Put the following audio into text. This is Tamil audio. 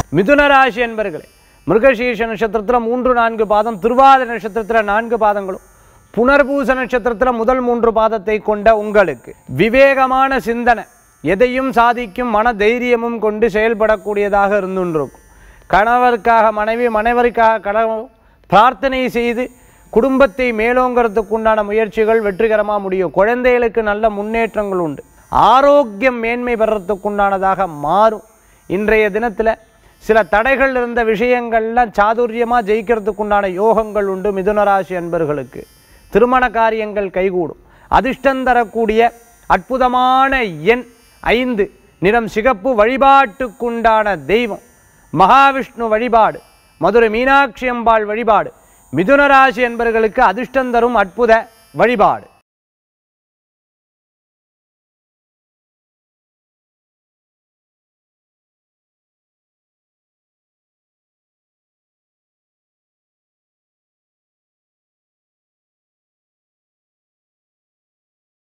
மிதுன ராசி என்பர்களே மிருகசீர்ஷ நட்சத்திரத்தில் மூன்று நான்கு பாதம் திருவாதிர நட்சத்திரத்தில் நான்கு பாதங்களும் புனர்பூச நட்சத்திரத்தில் முதல் மூன்று பாதத்தை கொண்ட உங்களுக்கு விவேகமான சிந்தனை எதையும் சாதிக்கும் மன தைரியமும் கொண்டு செயல்படக்கூடியதாக இருந்துருக்கும் கணவருக்காக மனைவி மனைவருக்காக கணவன் பிரார்த்தனை செய்து குடும்பத்தை மேலோங்கிறதுக்கு உண்டான முயற்சிகள் வெற்றிகரமாக முடியும் குழந்தைகளுக்கு நல்ல முன்னேற்றங்கள் உண்டு ஆரோக்கியம் மேன்மை பெறத்துக்கு உண்டானதாக மாறும் இன்றைய தினத்தில் சில தடைகள் இருந்த விஷயங்கள்லாம் சாதுரியமாக ஜெயிக்கிறதுக்கு உண்டான யோகங்கள் உண்டு மிதுனராசி அன்பர்களுக்கு திருமண காரியங்கள் கைகூடும் அதிர்ஷ்டம் தரக்கூடிய அற்புதமான எண் ஐந்து நிறம் சிகப்பு வழிபாட்டுக்குண்டான தெய்வம் மகாவிஷ்ணு வழிபாடு மதுரை மீனாட்சி அம்பாள் வழிபாடு மிதுன ராசி என்பவர்களுக்கு அதிர்ஷ்டம் தரும் அற்புத வழிபாடு